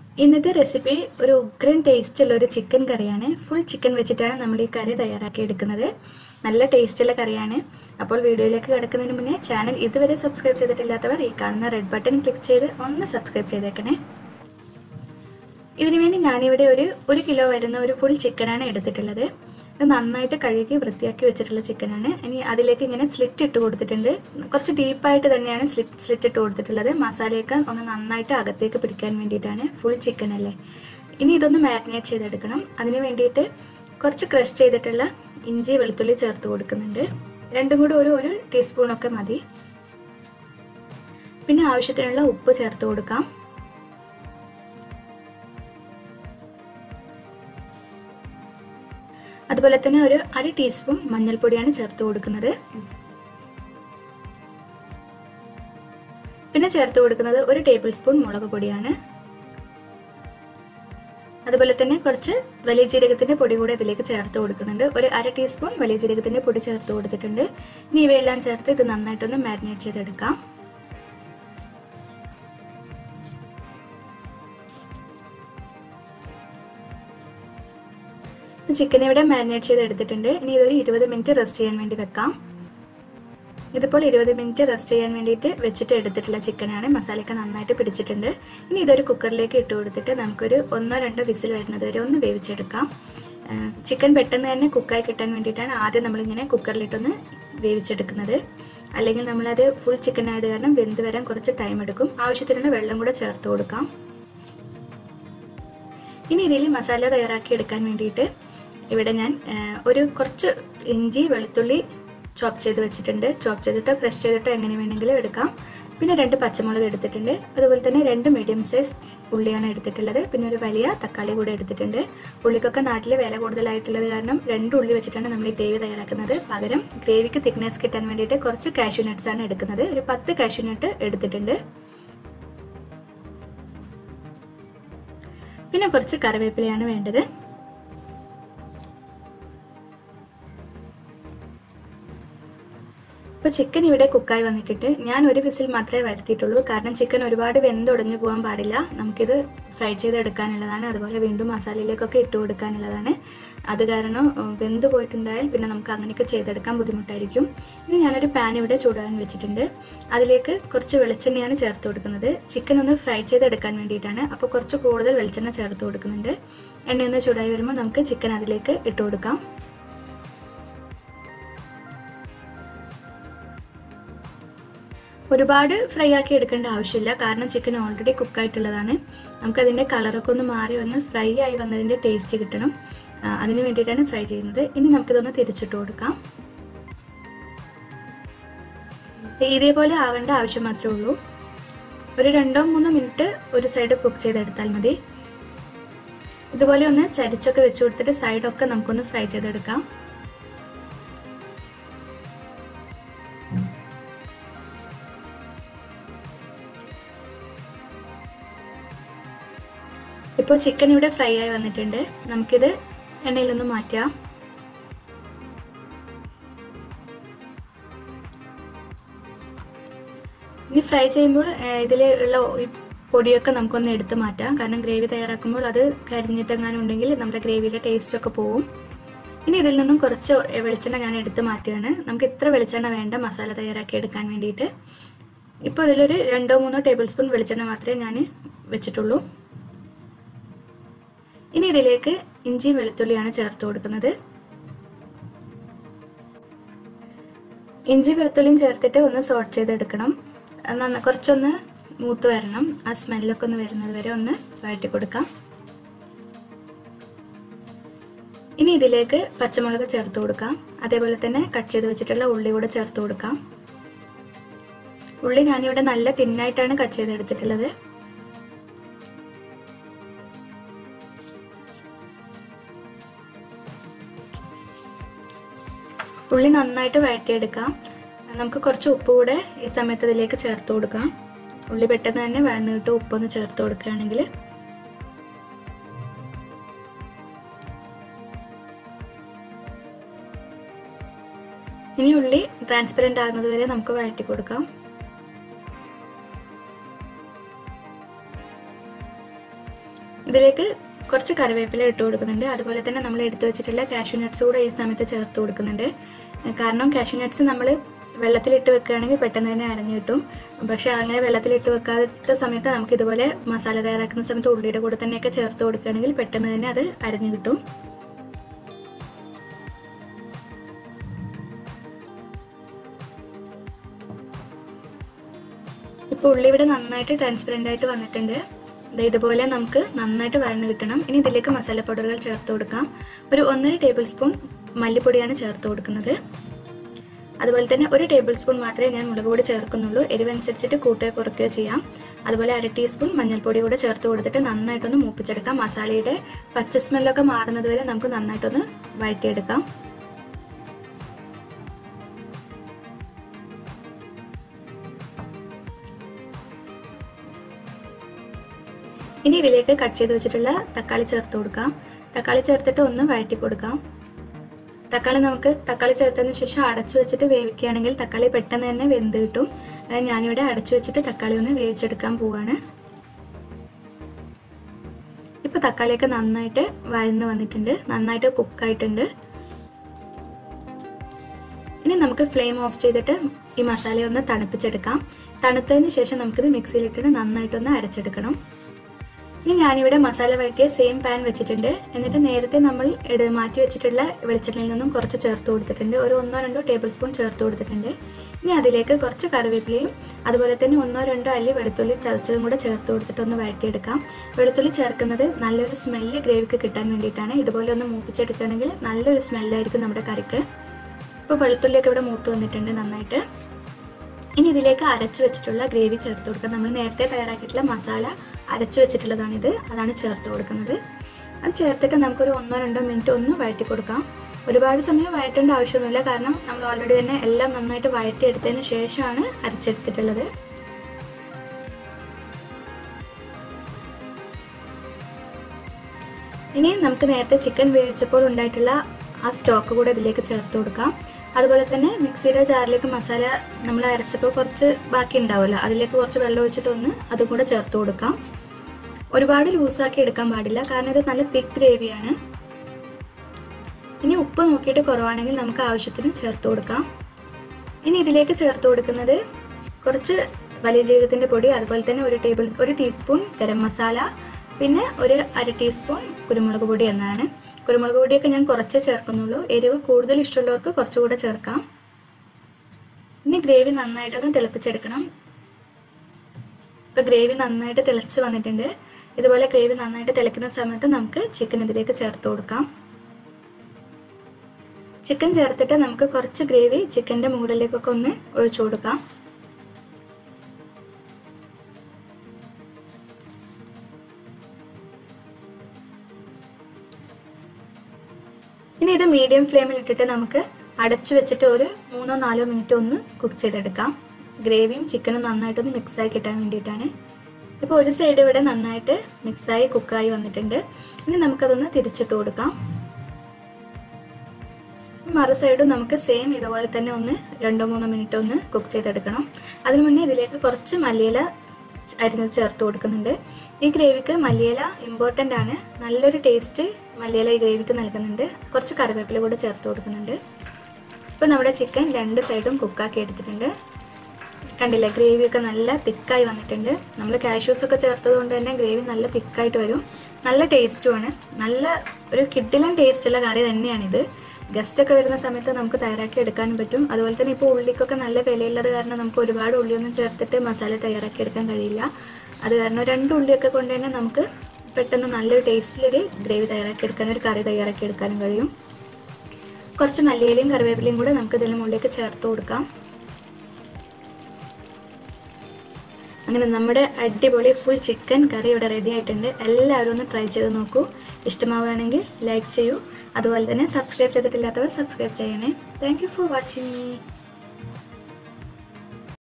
ഇന്നത്തെ റെസിപ്പി ഒരു ഉഗ്രൻ ടേസ്റ്റ് ഉള്ള ഒരു ചിക്കൻ കറിയാണ് ഫുൾ ചിക്കൻ വെച്ചിട്ടാണ് നമ്മൾ ഈ കറി തയ്യാറാക്കി എടുക്കുന്നത് നല്ല ടേസ്റ്റുള്ള കറിയാണ് അപ്പോൾ വീഡിയോയിലേക്ക് കിടക്കുന്നതിന് മുന്നേ ചാനൽ ഇതുവരെ സബ്സ്ക്രൈബ് ചെയ്തിട്ടില്ലാത്തവർ ഈ കാണുന്ന റെഡ് ബട്ടൺ ക്ലിക്ക് ചെയ്ത് ഒന്ന് സബ്സ്ക്രൈബ് ചെയ്തേക്കണേ ഇതിനു വേണ്ടി ഞാനിവിടെ ഒരു ഒരു കിലോ വരുന്ന ഒരു ഫുൾ ചിക്കനാണ് എടുത്തിട്ടുള്ളത് ഇത് നന്നായിട്ട് കഴുകി വൃത്തിയാക്കി വെച്ചിട്ടുള്ള ചിക്കനാണ് ഇനി അതിലേക്ക് ഇങ്ങനെ സ്ലിറ്റ് ഇട്ട് കൊടുത്തിട്ടുണ്ട് കുറച്ച് ഡീപ്പായിട്ട് തന്നെയാണ് സ്ലിറ്റ് സ്ലിറ്റ് ഇട്ട് കൊടുത്തിട്ടുള്ളത് മസാലയൊക്കെ ഒന്ന് നന്നായിട്ട് അകത്തേക്ക് പിടിക്കാൻ വേണ്ടിയിട്ടാണ് ഫുൾ ചിക്കൻ അല്ലേ ഇനി ഇതൊന്ന് മാരിനേറ്റ് ചെയ്തെടുക്കണം അതിന് വേണ്ടിയിട്ട് കുറച്ച് ക്രഷ് ചെയ്തിട്ടുള്ള ഇഞ്ചി വെളുത്തുള്ളി ചേർത്ത് കൊടുക്കുന്നുണ്ട് രണ്ടും കൂടി ഒരു ഒരു ടീസ്പൂണൊക്കെ മതി പിന്നെ ആവശ്യത്തിനുള്ള ഉപ്പ് ചേർത്ത് കൊടുക്കാം അതുപോലെ തന്നെ ഒരു അര ടീസ്പൂൺ മഞ്ഞൾപ്പൊടിയാണ് ചേർത്ത് കൊടുക്കുന്നത് പിന്നെ ചേർത്ത് കൊടുക്കുന്നത് ഒരു ടേബിൾ സ്പൂൺ മുളക് പൊടിയാണ് അതുപോലെ തന്നെ കുറച്ച് വലിയ ജീരകത്തിന്റെ പൊടി കൂടെ ഇതിലേക്ക് ചേർത്ത് കൊടുക്കുന്നുണ്ട് ഒരു അര ടീസ്പൂൺ വലിയ ജീരകത്തിന്റെ പൊടി ചേർത്ത് കൊടുത്തിട്ടുണ്ട് ഇനി ഇവയെല്ലാം ചേർത്ത് ഇത് നന്നായിട്ടൊന്ന് മാരിനേറ്റ് ചെയ്തെടുക്കാം ചിക്കൻ ഇവിടെ മാരിനേറ്റ് ചെയ്ത് എടുത്തിട്ടുണ്ട് ഇനി ഇതൊരു ഇരുപത് മിനിറ്റ് റെസ്റ്റ് ചെയ്യാൻ വേണ്ടി വെക്കാം ഇതിപ്പോൾ ഇരുപത് മിനിറ്റ് റെസ്റ്റ് ചെയ്യാൻ വേണ്ടിയിട്ട് വെച്ചിട്ട് എടുത്തിട്ടുള്ള ചിക്കനാണ് മസാലയൊക്കെ നന്നായിട്ട് പിടിച്ചിട്ടുണ്ട് ഇനി ഇതൊരു കുക്കറിലേക്ക് ഇട്ട് കൊടുത്തിട്ട് നമുക്കൊരു ഒന്നോ രണ്ടോ വിസിൽ വരുന്നത് വരെ ഒന്ന് വേവിച്ചെടുക്കാം ചിക്കൻ പെട്ടെന്ന് തന്നെ കുക്കായി കിട്ടാൻ വേണ്ടിയിട്ടാണ് ആദ്യം നമ്മളിങ്ങനെ കുക്കറിലിട്ടൊന്ന് വേവിച്ചെടുക്കുന്നത് അല്ലെങ്കിൽ നമ്മളത് ഫുൾ ചിക്കൻ ആയത് കാരണം വെന്ത് വരാൻ കുറച്ച് ടൈം എടുക്കും ആവശ്യത്തിനുള്ള വെള്ളം കൂടെ ചേർത്ത് കൊടുക്കാം ഇനി ഇതിൽ മസാല തയ്യാറാക്കി എടുക്കാൻ വേണ്ടിയിട്ട് ഇവിടെ ഞാൻ ഒരു കുറച്ച് ഇഞ്ചി വെളുത്തുള്ളി ചോപ്പ് ചെയ്ത് വെച്ചിട്ടുണ്ട് ചോപ്പ് ചെയ്തിട്ടോ ക്രഷ് ചെയ്തിട്ടോ എങ്ങനെ വേണമെങ്കിലും എടുക്കാം പിന്നെ രണ്ട് പച്ചമുളക് എടുത്തിട്ടുണ്ട് അതുപോലെ തന്നെ രണ്ട് മീഡിയം സൈസ് ഉള്ളിയാണ് എടുത്തിട്ടുള്ളത് പിന്നെ ഒരു വലിയ തക്കാളി കൂടെ എടുത്തിട്ടുണ്ട് ഉള്ളിക്കൊക്കെ നാട്ടിൽ വില കൂടുതലായിട്ടുള്ളത് കാരണം രണ്ട് ഉള്ളി വെച്ചിട്ടാണ് നമ്മൾ ഈ ഗ്രേവി തയ്യാറാക്കുന്നത് പകരം ഗ്രേവിക്ക് തിക്നെസ് കിട്ടാൻ വേണ്ടിയിട്ട് കുറച്ച് കാഷ്യൂ നട്ട്സ് ആണ് എടുക്കുന്നത് ഒരു പത്ത് കാഷ്യൂ നട്ട് എടുത്തിട്ടുണ്ട് പിന്നെ കുറച്ച് കറിവേപ്പിലയാണ് വേണ്ടത് ഇപ്പോൾ ചിക്കൻ ഇവിടെ കുക്കായി വന്നിട്ടുണ്ട് ഞാൻ ഒരു വിസിൽ മാത്രമേ വരുത്തിയിട്ടുള്ളൂ കാരണം ചിക്കൻ ഒരുപാട് വെന്തൊടഞ്ഞു പോകാൻ പാടില്ല നമുക്കിത് ഫ്രൈ ചെയ്തെടുക്കാനുള്ളതാണ് അതുപോലെ വീണ്ടും മസാലയിലേക്കൊക്കെ ഇട്ട് കൊടുക്കാനുള്ളതാണ് അത് കാരണം വെന്ത് പോയിട്ടുണ്ടായാൽ പിന്നെ നമുക്ക് അങ്ങനെയൊക്കെ ചെയ്തെടുക്കാൻ ബുദ്ധിമുട്ടായിരിക്കും ഇനി ഞാനൊരു പാൻ ഇവിടെ ചൂടാൻ വെച്ചിട്ടുണ്ട് അതിലേക്ക് കുറച്ച് വെളിച്ചെണ്ണയാണ് ചേർത്ത് കൊടുക്കുന്നത് ചിക്കൻ ഒന്ന് ഫ്രൈ ചെയ്തെടുക്കാൻ വേണ്ടിയിട്ടാണ് അപ്പോൾ കുറച്ച് കൂടുതൽ വെളിച്ചെണ്ണ ചേർത്ത് കൊടുക്കുന്നുണ്ട് എണ്ണയൊന്ന് ചൂടായി വരുമ്പോൾ നമുക്ക് ചിക്കൻ അതിലേക്ക് ഇട്ട് കൊടുക്കാം ഒരുപാട് ഫ്രൈ ആക്കി എടുക്കേണ്ട ആവശ്യമില്ല കാരണം ചിക്കൻ ഓൾറെഡി കുക്കായിട്ടുള്ളതാണ് നമുക്കതിൻ്റെ കളറൊക്കെ ഒന്ന് മാറി ഒന്ന് ഫ്രൈ ആയി വന്നതിൻ്റെ ടേസ്റ്റ് കിട്ടണം അതിന് വേണ്ടിയിട്ടാണ് ഫ്രൈ ചെയ്യുന്നത് ഇനി നമുക്കിതൊന്ന് തിരിച്ചിട്ട് കൊടുക്കാം ഇതേപോലെ ആവേണ്ട ആവശ്യം മാത്രമേ ഉള്ളൂ ഒരു രണ്ടോ മൂന്നോ മിനിറ്റ് ഒരു സൈഡ് കുക്ക് ചെയ്തെടുത്താൽ മതി ഇതുപോലെ ഒന്ന് ചരിച്ചൊക്കെ വെച്ച് കൊടുത്തിട്ട് സൈഡൊക്കെ നമുക്കൊന്ന് ഫ്രൈ ചെയ്തെടുക്കാം ഇപ്പോൾ ചിക്കൻ ഇവിടെ ഫ്രൈ ആയി വന്നിട്ടുണ്ട് നമുക്കിത് എണ്ണയിലൊന്ന് മാറ്റാം ഇനി ഫ്രൈ ചെയ്യുമ്പോൾ ഇതിൽ ഉള്ള പൊടിയൊക്കെ നമുക്കൊന്ന് എടുത്ത് മാറ്റാം കാരണം ഗ്രേവി തയ്യാറാക്കുമ്പോൾ അത് കരിഞ്ഞിട്ടെങ്ങാനും ഉണ്ടെങ്കിൽ നമ്മുടെ ഗ്രേവിയുടെ ടേസ്റ്റൊക്കെ പോവും ഇനി ഇതിൽ നിന്നും കുറച്ച് വെളിച്ചെണ്ണ ഞാൻ എടുത്ത് മാറ്റുകയാണ് നമുക്ക് ഇത്ര വെളിച്ചെണ്ണ വേണ്ട മസാല തയ്യാറാക്കി എടുക്കാൻ വേണ്ടിയിട്ട് ഇപ്പോൾ ഇതിലൊരു രണ്ടോ മൂന്നോ ടേബിൾ സ്പൂൺ വെളിച്ചെണ്ണ മാത്രമേ ഞാൻ വെച്ചിട്ടുള്ളൂ ഇനി ഇതിലേക്ക് ഇഞ്ചി വെളുത്തുള്ളിയാണ് ചേർത്ത് കൊടുക്കുന്നത് ഇഞ്ചി വെളുത്തുള്ളിയും ചേർത്തിട്ട് ഒന്ന് സോട്ട് ചെയ്തെടുക്കണം നന്ന കുറച്ചൊന്ന് മൂത്ത് വരണം ആ സ്മെല്ലൊക്കെ ഒന്ന് വരുന്നത് വരെ ഒന്ന് വഴറ്റി കൊടുക്കാം ഇനി ഇതിലേക്ക് പച്ചമുളക് ചേർത്ത് കൊടുക്കാം അതേപോലെ തന്നെ കട്ട് ചെയ്ത് വെച്ചിട്ടുള്ള ഉള്ളി കൂടെ ചേർത്ത് കൊടുക്കാം ഉള്ളി ഞാനിവിടെ നല്ല തിന്നായിട്ടാണ് കട്ട് ചെയ്തെടുത്തിട്ടുള്ളത് ഉള്ളി നന്നായിട്ട് വഴറ്റിയെടുക്കാം നമുക്ക് കുറച്ച് ഉപ്പ് കൂടെ ഈ സമയത്ത് ഇതിലേക്ക് ചേർത്ത് കൊടുക്കാം ഉള്ളി പെട്ടെന്ന് തന്നെ വഴന്നിട്ട് ഉപ്പൊന്ന് ചേർത്ത് കൊടുക്കുകയാണെങ്കിൽ ഇനി ഉള്ളി ട്രാൻസ്പെറൻ്റ് ആകുന്നത് വരെ നമുക്ക് വഴറ്റി കൊടുക്കാം ഇതിലേക്ക് കുറച്ച് കറിവേപ്പില ഇട്ട് കൊടുക്കുന്നുണ്ട് അതുപോലെ തന്നെ നമ്മൾ എടുത്തു വെച്ചിട്ടുള്ള കാഷ്യൂ നട്ട്സ് കൂടെ ഈ സമയത്ത് ചേർത്ത് കൊടുക്കുന്നുണ്ട് കാരണം കാഷ്യൂ നട്ട്സ് നമ്മൾ വെള്ളത്തിലിട്ട് വെക്കുകയാണെങ്കിൽ പെട്ടെന്ന് തന്നെ അരഞ്ഞു കിട്ടും പക്ഷേ അങ്ങനെ വെള്ളത്തിലിട്ട് വെക്കാത്ത സമയത്ത് നമുക്ക് ഇതുപോലെ മസാല തയ്യാറാക്കുന്ന സമയത്ത് ഉള്ളിയുടെ കൂടെ തന്നെയൊക്കെ ചേർത്ത് കൊടുക്കുകയാണെങ്കിൽ പെട്ടെന്ന് തന്നെ അത് അരഞ്ഞു കിട്ടും ഇപ്പോൾ ഉള്ളി ഇവിടെ നന്നായിട്ട് ട്രാൻസ്പെറൻ്റ് ആയിട്ട് വന്നിട്ടുണ്ട് ദേ ഇതുപോലെ നമുക്ക് നന്നായിട്ട് വഴന്ന് കിട്ടണം ഇനി ഇതിലേക്ക് മസാലപ്പൊടികൾ ചേർത്ത് കൊടുക്കാം ഒരു ഒന്നര ടേബിൾ സ്പൂൺ മല്ലിപ്പൊടിയാണ് ചേർത്ത് കൊടുക്കുന്നത് അതുപോലെ തന്നെ ഒരു ടേബിൾ സ്പൂൺ മാത്രമേ ഞാൻ മുളക് പൊടി ചേർക്കുന്നുള്ളൂ എരിവനുസരിച്ചിട്ട് കൂട്ടുകയോ കുറയ്ക്കുകയോ ചെയ്യാം അതുപോലെ അര ടീസ്പൂൺ മഞ്ഞൾപ്പൊടി കൂടെ ചേർത്ത് കൊടുത്തിട്ട് നന്നായിട്ടൊന്ന് മൂപ്പിച്ചെടുക്കാം മസാലയുടെ പച്ച സ്മെല്ലൊക്കെ മാറുന്നത് വരെ നമുക്ക് നന്നായിട്ടൊന്ന് വഴറ്റിയെടുക്കാം ഇനി ഇതിലേക്ക് കട്ട് ചെയ്ത് വെച്ചിട്ടുള്ള തക്കാളി ചേർത്ത് കൊടുക്കാം തക്കാളി ചേർത്തിട്ട് ഒന്ന് വഴറ്റി കൊടുക്കാം തക്കാളി നമുക്ക് തക്കാളി ചേർത്തതിന് ശേഷം അടച്ചു വെച്ചിട്ട് വേവിക്കുകയാണെങ്കിൽ തക്കാളി പെട്ടെന്ന് തന്നെ വെന്ത് കിട്ടും അതായത് ഞാനിവിടെ അടച്ചു വെച്ചിട്ട് തക്കാളി ഒന്ന് വേവിച്ചെടുക്കാൻ പോവാണ് ഇപ്പോൾ തക്കാളിയൊക്കെ നന്നായിട്ട് വഴന്ന് വന്നിട്ടുണ്ട് നന്നായിട്ട് കുക്കായിട്ടുണ്ട് ഇനി നമുക്ക് ഫ്ലെയിം ഓഫ് ചെയ്തിട്ട് ഈ മസാല ഒന്ന് തണുപ്പിച്ചെടുക്കാം തണുത്തതിന് ശേഷം നമുക്കിത് മിക്സിയിലിട്ടിട്ട് നന്നായിട്ടൊന്ന് അരച്ചെടുക്കണം ഇനി ഞാനിവിടെ മസാല വഴറ്റിയ സെയിം പാൻ വെച്ചിട്ടുണ്ട് എന്നിട്ട് നേരത്തെ നമ്മൾ എടു മാറ്റി വെച്ചിട്ടുള്ള വെളിച്ചെണ്ണയിൽ നിന്നും കുറച്ച് ചേർത്ത് കൊടുത്തിട്ടുണ്ട് ഒരു ഒന്നോ രണ്ടോ ടേബിൾ സ്പൂൺ ചേർത്ത് കൊടുത്തിട്ടുണ്ട് ഇനി അതിലേക്ക് കുറച്ച് കറിവേപ്പിലയും അതുപോലെ തന്നെ ഒന്നോ രണ്ടോ അല്ലി വെളുത്തുള്ളി ചതച്ചതും കൂടെ ചേർത്ത് കൊടുത്തിട്ട് ഒന്ന് വഴറ്റിയെടുക്കാം വെളുത്തുള്ളി ചേർക്കുന്നത് നല്ലൊരു സ്മെല്ല് ഗ്രേവിക്ക് കിട്ടാൻ വേണ്ടിയിട്ടാണ് ഇതുപോലെ ഒന്ന് മൂപ്പിച്ചെടുക്കുകയാണെങ്കിൽ നല്ലൊരു സ്മെല്ലായിരിക്കും നമ്മുടെ കറിക്ക് ഇപ്പോൾ വെളുത്തുള്ളിയൊക്കെ ഇവിടെ മൂത്ത് വന്നിട്ടുണ്ട് നന്നായിട്ട് ഇനി ഇതിലേക്ക് അരച്ചു വെച്ചിട്ടുള്ള ഗ്രേവി ചേർത്ത് കൊടുക്കാം നമ്മൾ നേരത്തെ തയ്യാറാക്കിയിട്ടുള്ള മസാല അരച്ചു വെച്ചിട്ടുള്ളതാണിത് അതാണ് ചേർത്ത് കൊടുക്കുന്നത് അത് ചേർത്തിട്ട് നമുക്കൊരു ഒന്നോ രണ്ടോ മിനിറ്റ് ഒന്ന് വഴറ്റി കൊടുക്കാം ഒരുപാട് സമയം വഴറ്റേണ്ട ആവശ്യമൊന്നുമില്ല കാരണം നമ്മൾ ഓൾറെഡി തന്നെ എല്ലാം നന്നായിട്ട് വഴറ്റിയെടുത്തതിന് ശേഷമാണ് അരച്ചെടുത്തിട്ടുള്ളത് ഇനി നമുക്ക് നേരത്തെ ചിക്കൻ വേവിച്ചപ്പോൾ ഉണ്ടായിട്ടുള്ള ആ സ്റ്റോക്ക് കൂടെ ഇതിലേക്ക് ചേർത്ത് കൊടുക്കാം അതുപോലെ തന്നെ മിക്സിയുടെ ജാറിലേക്ക് മസാല നമ്മൾ അരച്ചപ്പോൾ കുറച്ച് ബാക്കി ഉണ്ടാവുമല്ലോ അതിലേക്ക് കുറച്ച് വെള്ളം ഒഴിച്ചിട്ട് ഒന്ന് അതും കൂടെ ചേർത്ത് കൊടുക്കാം ഒരുപാട് ലൂസാക്കി എടുക്കാൻ പാടില്ല കാരണം ഇത് നല്ല തിക്ക് ഗ്രേവിയാണ് ഇനി ഉപ്പ് നോക്കിയിട്ട് കുറവാണെങ്കിൽ നമുക്ക് ആവശ്യത്തിന് ചേർത്ത് കൊടുക്കാം ഇനി ഇതിലേക്ക് ചേർത്ത് കൊടുക്കുന്നത് കുറച്ച് വലിയ ജീരകത്തിൻ്റെ പൊടി അതുപോലെ തന്നെ ഒരു ടേബിൾ ഒരു ടീസ്പൂൺ ഗരം മസാല പിന്നെ ഒരു അര ടീസ്പൂൺ കുരുമുളക് പൊടി എന്നാണ് കുരുമുളക് പൊടിയൊക്കെ ഞാൻ കുറച്ചേ ചേർക്കുന്നുള്ളൂ എരിവ് കൂടുതൽ ഇഷ്ടമുള്ളവർക്ക് കുറച്ചുകൂടെ ചേർക്കാം ഇനി ഗ്രേവി നന്നായിട്ടൊന്ന് തിളപ്പിച്ചെടുക്കണം ഇപ്പോൾ ഗ്രേവി നന്നായിട്ട് തിളച്ച് വന്നിട്ടുണ്ട് ഇതുപോലെ ഗ്രേവി നന്നായിട്ട് തിളക്കുന്ന സമയത്ത് നമുക്ക് ചിക്കൻ ഇതിലേക്ക് ചേർത്ത് കൊടുക്കാം ചിക്കൻ ചേർത്തിട്ട് നമുക്ക് കുറച്ച് ഗ്രേവി ചിക്കൻ്റെ മുകളിലേക്കൊക്കെ ഒന്ന് ഒഴിച്ചു കൊടുക്കാം ഇനി ഇത് മീഡിയം ഫ്ലെയിമിൽ ഇട്ടിട്ട് നമുക്ക് അടച്ചു വെച്ചിട്ട് ഒരു മൂന്നോ നാലോ മിനിറ്റ് ഒന്ന് കുക്ക് ചെയ്തെടുക്കാം ഗ്രേവിയും ചിക്കനും നന്നായിട്ടൊന്ന് മിക്സായി കിട്ടാൻ വേണ്ടിയിട്ടാണ് ഇപ്പോൾ ഒരു സൈഡ് ഇവിടെ നന്നായിട്ട് മിക്സായി കുക്കായി വന്നിട്ടുണ്ട് ഇനി നമുക്കതൊന്ന് തിരിച്ചിട്ട് കൊടുക്കാം മറു സൈഡും നമുക്ക് സെയിം ഇതുപോലെ തന്നെ ഒന്ന് രണ്ടോ മൂന്നോ മിനിറ്റ് ഒന്ന് കുക്ക് ചെയ്തെടുക്കണം അതിനു മുന്നേ ഇതിലേക്ക് കുറച്ച് മല്ലിയില അരിഞ്ഞത് ചേർത്ത് കൊടുക്കുന്നുണ്ട് ഈ ഗ്രേവിക്ക് മല്ലിയില ഇമ്പോർട്ടൻ്റ് ആണ് നല്ലൊരു ടേസ്റ്റ് മല്ലിയില ഈ ഗ്രേവിക്ക് നൽകുന്നുണ്ട് കുറച്ച് കറിവേപ്പില കൂടെ ചേർത്ത് കൊടുക്കുന്നുണ്ട് ഇപ്പോൾ നമ്മുടെ ചിക്കൻ രണ്ട് സൈഡും കുക്കാക്കി എടുത്തിട്ടുണ്ട് കണ്ടില്ലേ ഗ്രേവിയൊക്കെ നല്ല തിക്കായി വന്നിട്ടുണ്ട് നമ്മൾ കാഷ്യൂസ് ഒക്കെ ചേർത്തത് കൊണ്ട് തന്നെ ഗ്രേവി നല്ല തിക്കായിട്ട് വരും നല്ല ടേസ്റ്റുമാണ് നല്ല ഒരു കിഡിലൻ ടേസ്റ്റുള്ള കറി തന്നെയാണിത് ഗസ്റ്റ് ഒക്കെ വരുന്ന സമയത്ത് നമുക്ക് തയ്യാറാക്കി എടുക്കാനും പറ്റും അതുപോലെ തന്നെ ഇപ്പോൾ ഉള്ളിക്കൊക്കെ നല്ല വിലയുള്ളത് കാരണം നമുക്ക് ഒരുപാട് ഉള്ളിയൊന്നും ചേർത്തിട്ട് മസാല തയ്യാറാക്കി എടുക്കാൻ കഴിയില്ല അത് കാരണം രണ്ട് ഉള്ളിയൊക്കെ കൊണ്ട് തന്നെ നമുക്ക് പെട്ടെന്ന് നല്ലൊരു ടേസ്റ്റിലൊരു ഗ്രേവി തയ്യാറാക്കി എടുക്കാനും ഒരു കറി തയ്യാറാക്കി എടുക്കാനും കഴിയും കുറച്ച് മല്ലിയിലയും കറിവേപ്പിലയും കൂടെ നമുക്ക് ഇതിന് മുകളിലേക്ക് ചേർത്ത് കൊടുക്കാം അങ്ങനെ നമ്മുടെ അടിപൊളി ഫുൾ ചിക്കൻ കറി ഇവിടെ റെഡി ആയിട്ടുണ്ട് എല്ലാവരും ഒന്ന് ട്രൈ ചെയ്ത് നോക്കൂ ഇഷ്ടമാവുകയാണെങ്കിൽ ലൈക്ക് ചെയ്യൂ അതുപോലെ തന്നെ സബ്സ്ക്രൈബ് ചെയ്തിട്ടില്ലാത്തവർ സബ്സ്ക്രൈബ് ചെയ്യണേ താങ്ക് യു ഫോർ വാച്ചിങ്